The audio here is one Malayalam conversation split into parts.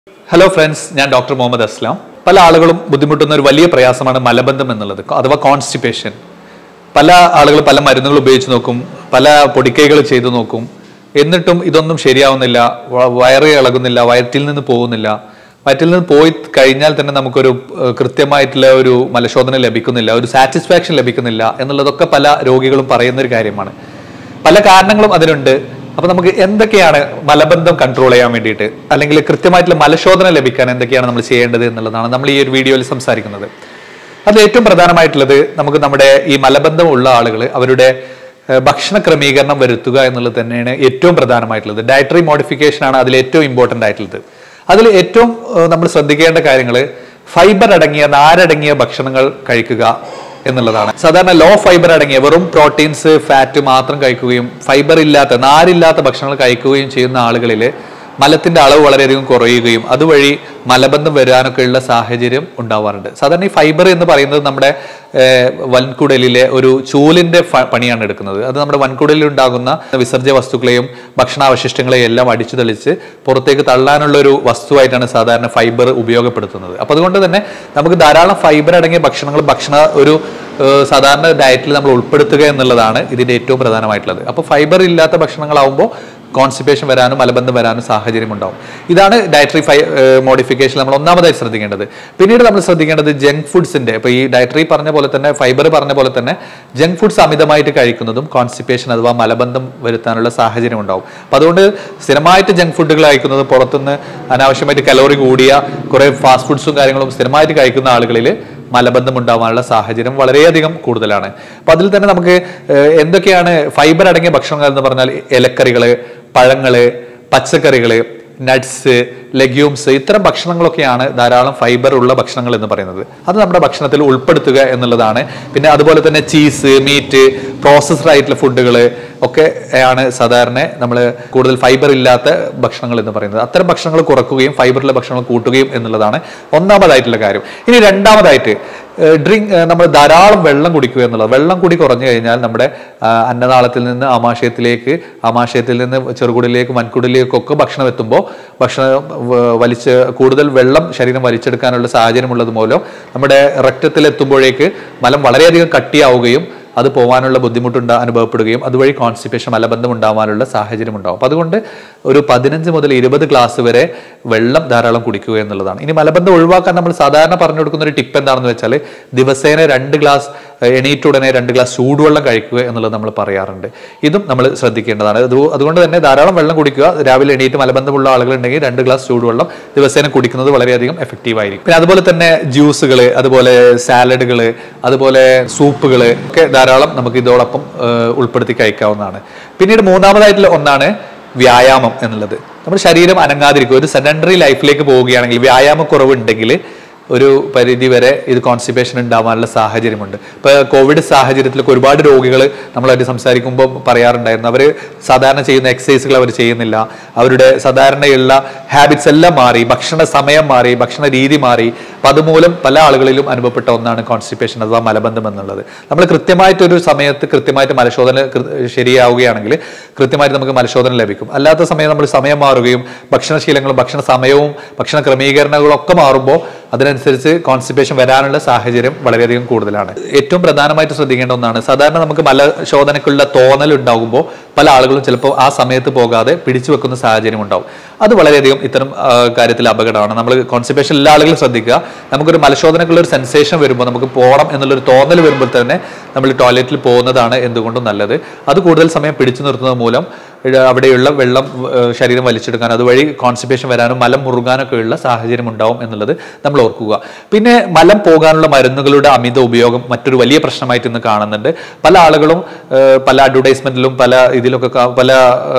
ഹലോ ഫ്രണ്ട്സ് ഞാൻ ഡോക്ടർ മുഹമ്മദ് അസ്ലാം പല ആളുകളും ബുദ്ധിമുട്ടുന്ന ഒരു വലിയ പ്രയാസമാണ് മലബന്ധം എന്നുള്ളത് അഥവാ കോൺസ്റ്റിപ്പേഷൻ പല ആളുകൾ പല മരുന്നുകൾ ഉപയോഗിച്ച് നോക്കും പല പൊടിക്കൈകൾ ചെയ്തു നോക്കും എന്നിട്ടും ഇതൊന്നും ശരിയാവുന്നില്ല വ- വയറ് ഇളകുന്നില്ല വയറ്റിൽ നിന്ന് പോകുന്നില്ല വയറ്റിൽ നിന്ന് പോയി കഴിഞ്ഞാൽ തന്നെ നമുക്കൊരു ഏഹ്, കൃത്യമായിട്ടുള്ള ഒരു മലശോധന ലഭിക്കുന്നില്ല ഒരു സാറ്റിസ്ഫാക്ഷൻ ലഭിക്കുന്നില്ല എന്നുള്ളതൊക്കെ പല രോഗികളും പറയുന്ന ഒരു കാര്യമാണ് പല കാരണങ്ങളും അതിനുണ്ട് അപ്പൊ നമുക്ക് എന്തൊക്കെയാണ് മലബന്ധം കൺട്രോൾ ചെയ്യാൻ വേണ്ടിയിട്ട് അല്ലെങ്കിൽ കൃത്യമായിട്ടുള്ള മലശോധന ലഭിക്കാൻ എന്തൊക്കെയാണ് നമ്മൾ ചെയ്യേണ്ടത് എന്നുള്ളതാണ് നമ്മൾ ഈ ഒരു വീഡിയോയിൽ സംസാരിക്കുന്നത് അതിൽ ഏറ്റവും പ്രധാനമായിട്ടുള്ളത് നമുക്ക് നമ്മുടെ ഈ മലബന്ധം ഉള്ള ആളുകൾ അവരുടെ ഏഹ്, ഭക്ഷണ ക്രമീകരണം വരുത്തുക എന്നുള്ളത് തന്നെയാണ് ഏറ്റവും പ്രധാനമായിട്ടുള്ളത് ഡയറ്ററി മോഡിഫിക്കേഷൻ ആണ് അതിൽ ഏറ്റവും ഇമ്പോർട്ടൻ്റ് ആയിട്ടുള്ളത് അതിൽ ഏറ്റവും ഏഹ്, നമ്മൾ ശ്രദ്ധിക്കേണ്ട കാര്യങ്ങൾ ഫൈബർ അടങ്ങിയ നാരടങ്ങിയ ഭക്ഷണങ്ങൾ കഴിക്കുക എന്നുള്ളതാണ് സാധാരണ ലോ ഫൈബർ അടങ്ങിയ വെറും പ്രോട്ടീൻസ് ഫാറ്റ് മാത്രം കഴിക്കുകയും ഫൈബർ ഇല്ലാത്ത നാരില്ലാത്ത ഭക്ഷണങ്ങൾ കഴിക്കുകയും ചെയ്യുന്ന ആളുകളിൽ മലത്തിന്റെ അളവ് വളരെയധികം കുറയുകയും അതുവഴി മലബന്ധം വരാനൊക്കെ ഉള്ള സാഹചര്യം ഉണ്ടാവാറുണ്ട് സാധാരണ ഈ ഫൈബർ എന്ന് പറയുന്നത് നമ്മുടെ ഏഹ്, വൻകുടലിലെ ഒരു ചൂലിന്റെ ഫ- പണിയാണ് എടുക്കുന്നത് അത് നമ്മുടെ വൻകുടലിൽ ഉണ്ടാകുന്ന വിസർജ്യ വസ്തുക്കളെയും ഭക്ഷണാവശിഷ്ടങ്ങളെയും എല്ലാം അടിച്ചു തെളിച്ച് പുറത്തേക്ക് തള്ളാനുള്ള ഒരു വസ്തുവായിട്ടാണ് സാധാരണ ഫൈബർ ഉപയോഗപ്പെടുത്തുന്നത് അപ്പൊ അതുകൊണ്ട് തന്നെ നമുക്ക് ധാരാളം ഫൈബർ അടങ്ങിയ ഭക്ഷണങ്ങൾ ഭക്ഷണ ഒരു ഏഹ്, സാധാരണ ഡയറ്റിൽ നമ്മൾ ഉൾപ്പെടുത്തുക എന്നുള്ളതാണ് ഇതിന്റെ ഏറ്റവും പ്രധാനമായിട്ടുള്ളത് അപ്പോൾ ഫൈബർ ഇല്ലാത്ത ഭക്ഷണങ്ങളാവുമ്പോൾ കോൺസ്റ്റിപ്പേഷൻ വരാനും മലബന്ധം വരാനും സാഹചര്യം ഉണ്ടാവും ഇതാണ് ഡയറ്ററി ഫൈ മോഡിഫിക്കേഷൻ നമ്മൾ ഒന്നാമതായി ശ്രദ്ധിക്കേണ്ടത് പിന്നീട് നമ്മൾ ശ്രദ്ധിക്കേണ്ടത് ജങ്ക് ഫുഡ്സിന്റെ ഇപ്പോൾ ഈ ഡയറ്ററി പറഞ്ഞ പോലെ തന്നെ ഫൈബർ പറഞ്ഞ പോലെ തന്നെ ജങ്ക് ഫുഡ്സ് അമിതമായിട്ട് കഴിക്കുന്നതും കോൺസ്റ്റിപ്പേഷൻ അഥവാ മലബന്ധം വരുത്താനുള്ള സാഹചര്യം ഉണ്ടാവും അപ്പം അതുകൊണ്ട് സ്ഥിരമായിട്ട് ജങ്ക് ഫുഡുകൾ കഴിക്കുന്നത് പുറത്തുനിന്ന് അനാവശ്യമായിട്ട് കലോറി കൂടിയ കുറേ ഫാസ്റ്റ് ഫുഡ്സും കാര്യങ്ങളും സ്ഥിരമായിട്ട് കഴിക്കുന്ന ആളുകളിൽ മലബന്ധം ഉണ്ടാവാനുള്ള സാഹചര്യം വളരെയധികം കൂടുതലാണ് അപ്പൊ അതിൽ തന്നെ നമുക്ക് ഏഹ്, എന്തൊക്കെയാണ് ഫൈബർ അടങ്ങിയ ഭക്ഷണങ്ങൾ എന്ന് പറഞ്ഞാൽ ഇലക്കറികള് പഴങ്ങള് പച്ചക്കറികള് നട്ട്സ് ലെഗ്യൂംസ് ഇത്തരം ഭക്ഷണങ്ങളൊക്കെയാണ് ധാരാളം ഫൈബർ ഉള്ള ഭക്ഷണങ്ങൾ എന്ന് പറയുന്നത് അത് നമ്മുടെ ഭക്ഷണത്തിൽ ഉൾപ്പെടുത്തുക എന്നുള്ളതാണ് പിന്നെ അതുപോലെ തന്നെ ചീസ് മീറ്റ് പ്രോസസ്ഡ് ആയിട്ടുള്ള ഫുഡുകൾ ഒക്കെ ആണ് സാധാരണ നമ്മൾ കൂടുതൽ ഫൈബർ ഇല്ലാത്ത ഭക്ഷണങ്ങൾ എന്ന് പറയുന്നത് അത്തരം ഭക്ഷണങ്ങൾ കുറക്കുകയും ഫൈബറുള്ള ഭക്ഷണങ്ങൾ കൂട്ടുകയും എന്നുള്ളതാണ് ഒന്നാമതായിട്ടുള്ള കാര്യം ഇനി രണ്ടാമതായിട്ട് ഡ്രിങ്ക് നമ്മൾ ധാരാളം വെള്ളം കുടിക്കുക എന്നുള്ളത് വെള്ളം കൂടി കുറഞ്ഞു കഴിഞ്ഞാൽ നമ്മുടെ ആ, അന്നനാളത്തിൽ നിന്ന് ആമാശയത്തിലേക്ക് ആമാശയത്തിൽ നിന്ന് ചെറുകുടിലേക്ക് വൻകുടിലേക്കൊക്കെ ഭക്ഷണം എത്തുമ്പോൾ ഭക്ഷണം വ- വലിച്ച് കൂടുതൽ വെള്ളം ശരീരം വലിച്ചെടുക്കാനുള്ള സാഹചര്യമുള്ളത് മൂലം നമ്മുടെ രക്തത്തിൽ എത്തുമ്പോഴേക്ക് മലം വളരെയധികം കട്ടിയാവുകയും അത് പോകാനുള്ള ബുദ്ധിമുട്ടുണ്ട് അനുഭവപ്പെടുകയും അതുവഴി കോൺസ്റ്റിപ്പേഷൻ മലബന്ധം ഉണ്ടാവാനുള്ള സാഹചര്യം ഉണ്ടാവും അപ്പൊ അതുകൊണ്ട് ഒരു പതിനഞ്ച് മുതൽ ഇരുപത് ഗ്ലാസ് വരെ വെള്ളം ധാരാളം കുടിക്കുക എന്നുള്ളതാണ് ഇനി മലബന്ധം ഒഴിവാക്കാൻ നമ്മൾ സാധാരണ പറഞ്ഞു കൊടുക്കുന്ന ഒരു ടിപ്പ് എന്താണെന്ന് വെച്ചാൽ ദിവസേന രണ്ട് ഗ്ലാസ് ഏഹ്, എണീറ്റുടനെ രണ്ട് ഗ്ലാസ് ചൂടുവെള്ളം കഴിക്കുക എന്നുള്ളത് നമ്മൾ പറയാറുണ്ട് ഇതും നമ്മൾ ശ്രദ്ധിക്കേണ്ടതാണ് അത് അതുകൊണ്ട് തന്നെ ധാരാളം വെള്ളം കുടിക്കുക രാവിലെ എണീറ്റ് മലബന്ധമുള്ള ആളുകളുണ്ടെങ്കിൽ രണ്ട് ഗ്ലാസ് ചൂടുവെള്ളം ദിവസേന കുടിക്കുന്നത് വളരെയധികം എഫക്റ്റീവ് ആയിരിക്കും പിന്നെ അതുപോലെ തന്നെ ജ്യൂസുകൾ അതുപോലെ സാലഡുകൾ അതുപോലെ സൂപ്പുകൾ ഒക്കെ ധാരാളം നമുക്ക് ഇതോടൊപ്പം ഏഹ്, ഉൾപ്പെടുത്തി കഴിക്കാവുന്നതാണ് പിന്നീട് മൂന്നാമതായിട്ടുള്ള ഒന്നാണ് വ്യായാമം എന്നുള്ളത് നമ്മുടെ ശരീരം അനങ്ങാതിരിക്കുക ഒരു സെഡൻഡറി ലൈഫിലേക്ക് പോവുകയാണെങ്കിൽ വ്യായാമക്കുറവുണ്ടെങ്കിൽ ഒരു പരിധി വരെ ഇത് കോൺസ്റ്റിപ്പേഷൻ ഉണ്ടാവാനുള്ള സാഹചര്യമുണ്ട് ഇപ്പൊ കോവിഡ് സാഹചര്യത്തിലൊക്കെ ഒരുപാട് രോഗികൾ നമ്മളായിട്ട് സംസാരിക്കുമ്പോൾ പറയാറുണ്ടായിരുന്നു അവർ സാധാരണ ചെയ്യുന്ന എക്സസൈസുകൾ അവർ ചെയ്യുന്നില്ല അവരുടെ സാധാരണയുള്ള ഹാബിറ്റ്സ് എല്ലാം മാറി ഭക്ഷണ സമയം മാറി ഭക്ഷണ രീതി മാറി അപ്പൊ അതുമൂലം പല ആളുകളിലും അനുഭവപ്പെട്ട ഒന്നാണ് കോൺസ്റ്റിപ്പേഷൻ അഥവാ മലബന്ധം എന്നുള്ളത് നമ്മൾ കൃത്യമായിട്ട് ഒരു സമയത്ത് കൃത്യമായിട്ട് മലശോധന കൃ- ശരിയാവുകയാണെങ്കിൽ കൃത്യമായിട്ട് നമുക്ക് മലശോധന ലഭിക്കും അല്ലാത്ത സമയം നമ്മൾ സമയം മാറുകയും ഭക്ഷണശീലങ്ങളും ഭക്ഷണ സമയവും ഭക്ഷണ ക്രമീകരണങ്ങളും ഒക്കെ മാറുമ്പോൾ അതിനനുസരിച്ച് കോൺസ്റ്റിപ്പേഷൻ വരാനുള്ള സാഹചര്യം വളരെയധികം കൂടുതലാണ് ഏറ്റവും പ്രധാനമായിട്ട് ശ്രദ്ധിക്കേണ്ട ഒന്നാണ് സാധാരണ നമുക്ക് മലശോധനയ്ക്കുള്ള തോന്നൽ ഉണ്ടാകുമ്പോൾ പല ആളുകളും ചിലപ്പോൾ ആ സമയത്ത് പോകാതെ പിടിച്ചു വെക്കുന്ന സാഹചര്യം ഉണ്ടാവും അത് വളരെയധികം ഇത്തരം ആ, കാര്യത്തിൽ അപകടമാണ് നമ്മൾ കോൺസ്റ്റിപ്പേഷൻ എല്ലാ ആളുകളും ശ്രദ്ധിക്കുക നമുക്കൊരു മലശോധനക്കുള്ള ഒരു സെൻസേഷൻ വരുമ്പോൾ നമുക്ക് പോകണം എന്നുള്ളൊരു തോന്നൽ വരുമ്പോൾ തന്നെ നമ്മൾ ടോയ്ലറ്റിൽ പോകുന്നതാണ് എന്തുകൊണ്ടും നല്ലത് അത് കൂടുതൽ സമയം പിടിച്ചു നിർത്തുന്നത് മൂലം ഇഴ- അവിടെയുള്ള വെള്ളം ഏഹ്, ശരീരം വലിച്ചെടുക്കാൻ അതുവഴി കോൺസ്റ്റിപ്പേഷൻ വരാനും മലം മുറുകാനൊക്കെ ഉള്ള സാഹചര്യം ഉണ്ടാവും എന്നുള്ളത് നമ്മൾ ഓർക്കുക പിന്നെ മലം പോകാനുള്ള മരുന്നുകളുടെ അമിത ഉപയോഗം മറ്റൊരു വലിയ പ്രശ്നമായിട്ട് ഇന്ന് കാണുന്നുണ്ട് പല ആളുകളും ഏഹ്, പല അഡ്വർടൈസ്മെന്റിലും പല ഇതിലൊക്കെ കാ- പല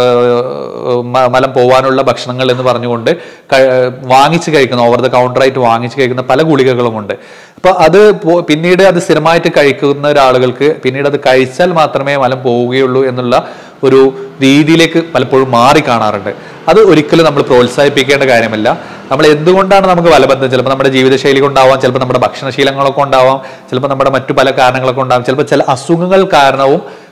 ഏഹ്, മ- മലം പോകാനുള്ള ഭക്ഷണങ്ങൾ എന്ന് പറഞ്ഞുകൊണ്ട് ക- വാങ്ങിച്ച് കഴിക്കുന്ന ഓവർ ദ കൗണ്ടറായിട്ട് വാങ്ങിച്ച് കഴിക്കുന്ന പല ഗുളികകളുമുണ്ട് അപ്പൊ അത് പോ- പിന്നീട് അത് സ്ഥിരമായിട്ട് കഴിക്കുന്ന ഒരാളുകൾക്ക് പിന്നീട് അത് കഴിച്ചാൽ മാത്രമേ മലം പോവുകയുള്ളൂ എന്നുള്ള ഒരു രീതിയിലേക്ക് പലപ്പോഴും മാറി കാണാറുണ്ട് അത് ഒരിക്കലും നമ്മൾ പ്രോത്സാഹിപ്പിക്കേണ്ട കാര്യമല്ല നമ്മൾ എന്തുകൊണ്ടാണ് നമുക്ക് മലബന്ധം ചിലപ്പോൾ നമ്മുടെ ജീവിതശൈലി കൊണ്ടാവാം ചിലപ്പോൾ നമ്മുടെ ഭക്ഷണശീലങ്ങളൊക്കെ ഉണ്ടാവാം ചിലപ്പോൾ നമ്മുടെ മറ്റു പല കാരണങ്ങളൊക്കെ ഉണ്ടാവാം ചിലപ്പോൾ ചില അസുഖങ്ങൾ കാരണവും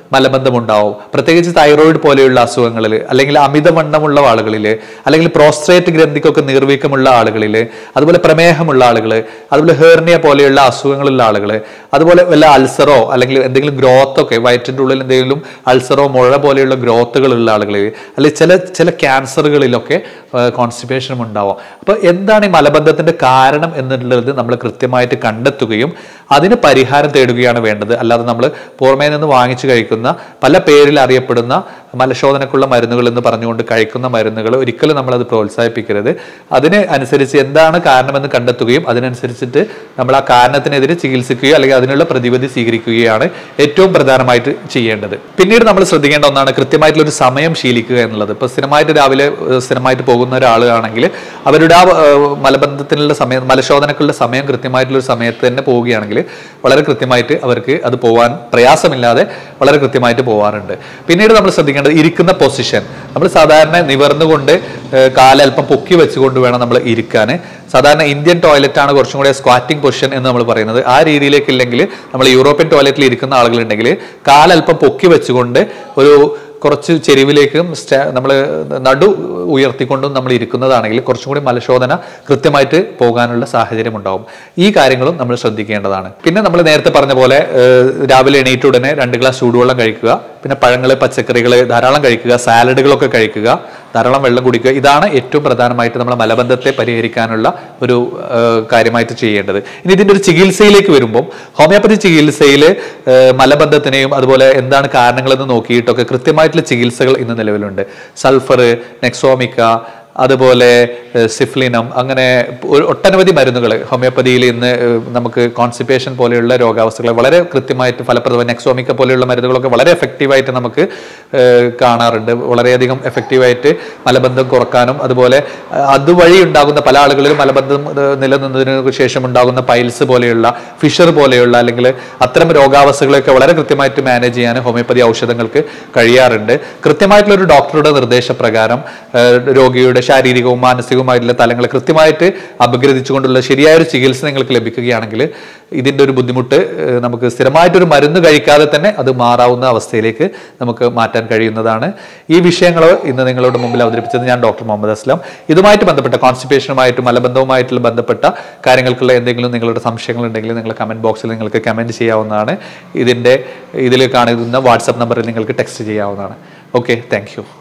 മലബന്ധം ഉണ്ടാവും പ്രത്യേകിച്ച് തൈറോയിഡ് പോലെയുള്ള അസുഖങ്ങളിൽ അല്ലെങ്കിൽ അമിതവണ്ണമുള്ള ആളുകളിൽ അല്ലെങ്കിൽ പ്രോസ്ട്രേറ്റ് ഗ്രന്ഥിക്കൊക്കെ നീർവീക്കമുള്ള ആളുകളിൽ അതുപോലെ പ്രമേഹമുള്ള ആളുകൾ അതുപോലെ ഹേർണിയ പോലെയുള്ള അസുഖങ്ങളുള്ള ആളുകൾ അതുപോലെ വല്ല അൾസറോ അല്ലെങ്കിൽ എന്തെങ്കിലും ഗ്രോത്ത് ഒക്കെ വയറ്റിൻ്റെ ഉള്ളിൽ എന്തെങ്കിലും അൾസറോ മുഴ പോലെയുള്ള ഗ്രോത്തുകൾ ഉള്ള ആളുകളിൽ അല്ലെങ്കിൽ ചില ചില ക്യാൻസറുകളിലൊക്കെ കോൺസ്റ്റിപ്പേഷനും ഉണ്ടാവും അപ്പോൾ എന്താണ് ഈ മലബന്ധത്തിന്റെ കാരണം എന്നുള്ളത് നമ്മൾ കൃത്യമായിട്ട് കണ്ടെത്തുകയും അതിന് പരിഹാരം തേടുകയാണ് വേണ്ടത് അല്ലാതെ നമ്മൾ പുറമേ നിന്ന് വാങ്ങിച്ചു കഴിക്കുന്ന പല പേരിൽ അറിയപ്പെടുന്ന മലശോധനക്കുള്ള മരുന്നുകൾ എന്ന് പറഞ്ഞുകൊണ്ട് കഴിക്കുന്ന മരുന്നുകൾ ഒരിക്കലും നമ്മളത് പ്രോത്സാഹിപ്പിക്കരുത് അതിന് അനുസരിച്ച് എന്താണ് കാരണമെന്ന് കണ്ടെത്തുകയും അതിനനുസരിച്ചിട്ട് നമ്മൾ ആ കാരണത്തിനെതിരെ ചികിത്സിക്കുകയോ അല്ലെങ്കിൽ അതിനുള്ള പ്രതിവിധി സ്വീകരിക്കുകയാണ് ഏറ്റവും പ്രധാനമായിട്ട് ചെയ്യേണ്ടത് പിന്നീട് നമ്മൾ ശ്രദ്ധിക്കേണ്ട ഒന്നാണ് കൃത്യമായിട്ടുള്ള ഒരു സമയം ശീലിക്കുക എന്നുള്ളത് ഇപ്പൊ സ്ഥിരമായിട്ട് രാവിലെ ഏഹ്, സ്ഥിരമായിട്ട് പോകുന്ന ഒരാളാണെങ്കിൽ അവരുടെ ആ ഏഹ്, മലബന്ധത്തിനുള്ള സമയം മലശോധനക്കുള്ള സമയം കൃത്യമായിട്ടുള്ള ഒരു സമയത്ത് തന്നെ പോവുകയാണെങ്കിൽ വളരെ കൃത്യമായിട്ട് അവർക്ക് അത് പോകാൻ പ്രയാസമില്ലാതെ വളരെ കൃത്യമായിട്ട് പോവാറുണ്ട് പിന്നീട് നമ്മൾ ശ്രദ്ധിക്കേണ്ടത് ഇരിക്കുന്ന പൊസിഷൻ നമ്മൾ സാധാരണ നിവർന്നുകൊണ്ട് ഏഹ്, കാലല്പം പൊക്കി വെച്ചുകൊണ്ട് വേണം നമ്മൾ ഇരിക്കാൻ സാധാരണ ഇന്ത്യൻ ടോയ്ലറ്റ് ആണ് കുറച്ചും കൂടെ സ്ക്വാറ്റിംഗ് പൊസിഷൻ എന്ന് നമ്മൾ പറയുന്നത് ആ രീതിയിലേക്ക് ഇല്ലെങ്കിൽ നമ്മൾ യൂറോപ്യൻ ടോയ്ലറ്റിൽ ഇരിക്കുന്ന ആളുകളുണ്ടെങ്കിൽ കാലല്പം പൊക്കി വെച്ചുകൊണ്ട് ഒരു കുറച്ച് ചെരിവിലേക്കും നമ്മൾ നടു ഉയർത്തിക്കൊണ്ടും നമ്മൾ ഇരിക്കുന്നതാണെങ്കിൽ കുറച്ചും കൂടി മലശോധന കൃത്യമായിട്ട് പോകാനുള്ള സാഹചര്യം ഉണ്ടാവും ഈ കാര്യങ്ങളും നമ്മൾ ശ്രദ്ധിക്കേണ്ടതാണ് പിന്നെ നമ്മൾ നേരത്തെ പറഞ്ഞ പോലെ ഏഹ്, രാവിലെ എണീറ്റ ഉടനെ രണ്ട് ഗ്ലാസ് ചൂടുവെള്ളം കഴിക്കുക പിന്നെ പഴങ്ങൾ പച്ചക്കറികൾ ധാരാളം കഴിക്കുക സാലഡുകളൊക്കെ കഴിക്കുക ധാരാളം വെള്ളം കുടിക്കുക ഇതാണ് ഏറ്റവും പ്രധാനമായിട്ട് നമ്മൾ മലബന്ധത്തെ പരിഹരിക്കാനുള്ള ഒരു ഏഹ്, കാര്യമായിട്ട് ചെയ്യേണ്ടത് ഇനി ഇതിന്റെ ഒരു ചികിത്സയിലേക്ക് വരുമ്പോൾ ഹോമിയോപ്പതി ചികിത്സയിൽ മലബന്ധത്തിനെയും അതുപോലെ എന്താണ് കാരണങ്ങളെന്ന് നോക്കിയിട്ടൊക്കെ കൃത്യമായിട്ടുള്ള ചികിത്സകൾ ഇന്ന് നിലവിലുണ്ട് സൾഫർ നെക്സോമിക്ക അതുപോലെ ഏഹ്, സിഫ്ലിനം അങ്ങനെ ഒരു ഒട്ടനവധി മരുന്നുകൾ ഹോമിയോപ്പതിയിൽ ഇന്ന് ഏഹ്, നമുക്ക് കോൺസിപ്പേഷൻ പോലെയുള്ള രോഗാവസ്ഥകളെ വളരെ കൃത്യമായിട്ട് ഫലപ്രദമായി നെക്സോമിക്ക പോലെയുള്ള മരുന്നുകളൊക്കെ വളരെ എഫക്റ്റീവായിട്ട് നമുക്ക് ഏഹ്, കാണാറുണ്ട് വളരെയധികം എഫക്റ്റീവായിട്ട് മലബന്ധം കുറക്കാനും അതുപോലെ ഏഹ്, അതുവഴി ഉണ്ടാകുന്ന പല ആളുകളിലും മലബന്ധം ഏഹ്, നിലനിന്നതിന് ശേഷം ഉണ്ടാകുന്ന പൈൽസ് പോലെയുള്ള ഫിഷർ പോലെയുള്ള അല്ലെങ്കിൽ അത്തരം രോഗാവസ്ഥകളൊക്കെ വളരെ കൃത്യമായിട്ട് മാനേജ് ചെയ്യാൻ ഹോമിയോപ്പതി ഔഷധങ്ങൾക്ക് കഴിയാറുണ്ട് കൃത്യമായിട്ടുള്ള ഒരു ഡോക്ടറുടെ നിർദ്ദേശപ്രകാരം ഏഹ്, രോഗിയുടെ ശാരീരികവും മാനസികവുമായിട്ടുള്ള തലങ്ങളെ കൃത്യമായിട്ട് അപഗ്രഥിച്ചുകൊണ്ടുള്ള ശരിയായ ഒരു ചികിത്സ നിങ്ങൾക്ക് ലഭിക്കുകയാണെങ്കിൽ ഇതിന്റെ ഒരു ബുദ്ധിമുട്ട് ഏഹ്, നമുക്ക് സ്ഥിരമായിട്ടൊരു മരുന്ന് കഴിക്കാതെ തന്നെ അത് മാറാവുന്ന അവസ്ഥയിലേക്ക് നമുക്ക് മാറ്റാൻ കഴിയുന്നതാണ് ഈ വിഷയങ്ങൾ ഇന്ന് നിങ്ങളുടെ മുമ്പിൽ അവതരിപ്പിച്ചത് ഞാൻ ഡോക്ടർ മുഹമ്മദ് അസ്ലാം ഇതുമായിട്ട് ബന്ധപ്പെട്ട കോൺസ്റ്റിപ്പേഷനുമായിട്ടും മലബന്ധവുമായിട്ടുള്ള ബന്ധപ്പെട്ട കാര്യങ്ങൾക്കുള്ള എന്തെങ്കിലും നിങ്ങളുടെ സംശയങ്ങൾ ഉണ്ടെങ്കിൽ നിങ്ങൾ കമന്റ് ബോക്സിൽ നിങ്ങൾക്ക് കമന്റ് ചെയ്യാവുന്നതാണ് ഇതിന്റെ ഇതിൽ കാണുന്ന വാട്സപ്പ് നമ്പറിൽ നിങ്ങൾക്ക് ടെക്സ്റ്റ് ചെയ്യാവുന്നതാണ് ഓക്കെ താങ്ക് യു